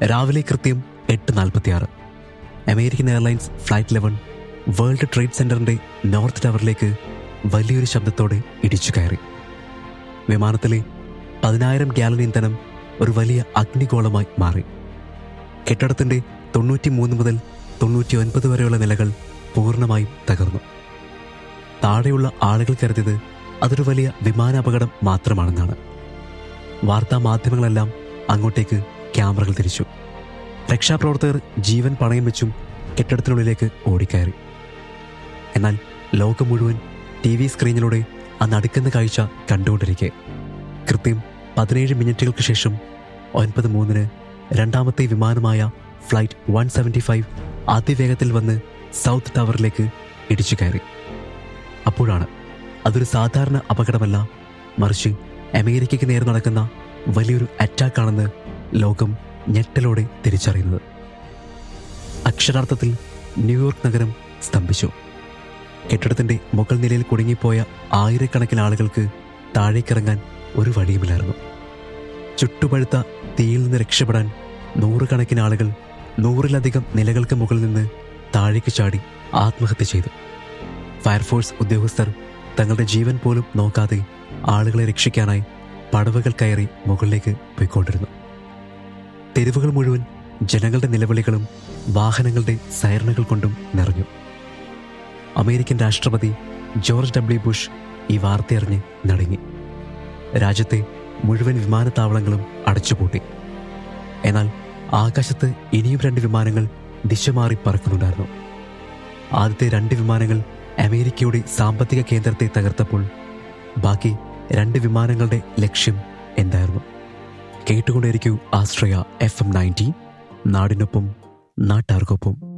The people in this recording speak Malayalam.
രാവിലെ കൃത്യം എട്ട് നാൽപ്പത്തിയാറ് American Airlines flight eleven world trade സെന്ററിന്റെ നോർത്ത് ടവറിലേക്ക് വലിയൊരു ശബ്ദത്തോടെ ഇടിച്ചു കയറി വിമാനത്തിലെ പതിനായിരം ഗ്യാലൻ ഇന്ധനം ഒരു വലിയ അഗ്നിഗോളമായി മാറി കെട്ടിടത്തിന്റെ തൊണ്ണൂറ്റി മൂന്ന് മുതൽ തൊണ്ണൂറ്റി ഒൻപത് വരെയുള്ള നിലകൾ പൂർണ്ണമായും തകർന്നു താഴെയുള്ള ആളുകൾ കരുതിയത് അതൊരു വലിയ വിമാനാപകടം മാത്രമാണെന്നാണ് വാർത്താ മാധ്യമങ്ങളെല്ലാം അങ്ങോട്ടേക്ക് ക്യാമറകൾ തിരിച്ചു രക്ഷാപ്രവർത്തകർ ജീവൻ പണയം വെച്ചും കെട്ടിടത്തിനുള്ളിലേക്ക് ഓടിക്കയറി എന്നാൽ ലോകം മുഴുവൻ ടി വി സ്ക്രീനിലൂടെ ആ നടുക്കുന്ന കാഴ്ച കണ്ടുകൊണ്ടിരിക്കെ കൃത്യം പതിനേഴ് മിനിറ്റുകൾക്ക് ശേഷം ഒൻപത് മൂന്നിന് രണ്ടാമത്തെ വിമാനമായ ഫ്ലൈറ്റ് വൺ സെവൻറ്റി ഫൈവ് അതിവേഗത്തിൽ വന്ന് സൗത്ത് ടവറിലേക്ക് ഇടിച്ചു കയറി അപ്പോഴാണ് അതൊരു സാധാരണ അപകടമല്ല മറിച്ച് അമേരിക്കയ്ക്ക് നേരെ നടക്കുന്ന വലിയൊരു അറ്റാക്കാണെന്ന് ലോകം ഞെട്ടലോടെ തിരിച്ചറിയുന്നത് അക്ഷരാർത്ഥത്തിൽ ന്യൂയോർക്ക് നഗരം സ്തംഭിച്ചു കെട്ടിടത്തിന്റെ മുകൾ നിലയിൽ കുടുങ്ങിപ്പോയ ആയിരക്കണക്കിന് ആളുകൾക്ക് താഴേക്കിറങ്ങാൻ ഒരു വഴിയുമില്ലായിരുന്നു ചുട്ടുപഴുത്ത തീയിൽ നിന്ന് രക്ഷപ്പെടാൻ നൂറുകണക്കിന് ആളുകൾ നൂറിലധികം നിലകൾക്ക് മുകളിൽ നിന്ന് താഴേക്ക് ചാടി ആത്മഹത്യ ചെയ്തു ഫയർഫോഴ്സ് ഉദ്യോഗസ്ഥർ തങ്ങളുടെ ജീവൻ പോലും നോക്കാതെ ആളുകളെ രക്ഷിക്കാനായി പടവുകൾ കയറി മുകളിലേക്ക് പോയിക്കൊണ്ടിരുന്നു തെരുവുകൾ മുഴുവൻ ജനങ്ങളുടെ നിലവിളികളും വാഹനങ്ങളുടെ സൈറണുകൾ കൊണ്ടും നിറഞ്ഞു അമേരിക്കൻ രാഷ്ട്രപതി ജോർജ് ഡബ്ല്യു ബുഷ് ഈ വാർത്തയറിഞ്ഞ് നടുങ്ങി രാജ്യത്തെ മുഴുവൻ വിമാനത്താവളങ്ങളും അടച്ചുപൂട്ടി എന്നാൽ ആകാശത്ത് ഇനിയും രണ്ട് വിമാനങ്ങൾ ദിശ മാറി പറക്കുന്നുണ്ടായിരുന്നു ആദ്യത്തെ രണ്ട് വിമാനങ്ങൾ അമേരിക്കയുടെ സാമ്പത്തിക കേന്ദ്രത്തെ തകർത്തപ്പോൾ ബാക്കി രണ്ട് വിമാനങ്ങളുടെ ലക്ഷ്യം എന്തായിരുന്നു കേട്ടുകൊണ്ടേയിരിക്കൂ ആശ്രയ എഫ് എം നയൻറ്റി നാടിനൊപ്പം നാട്ടാർക്കൊപ്പം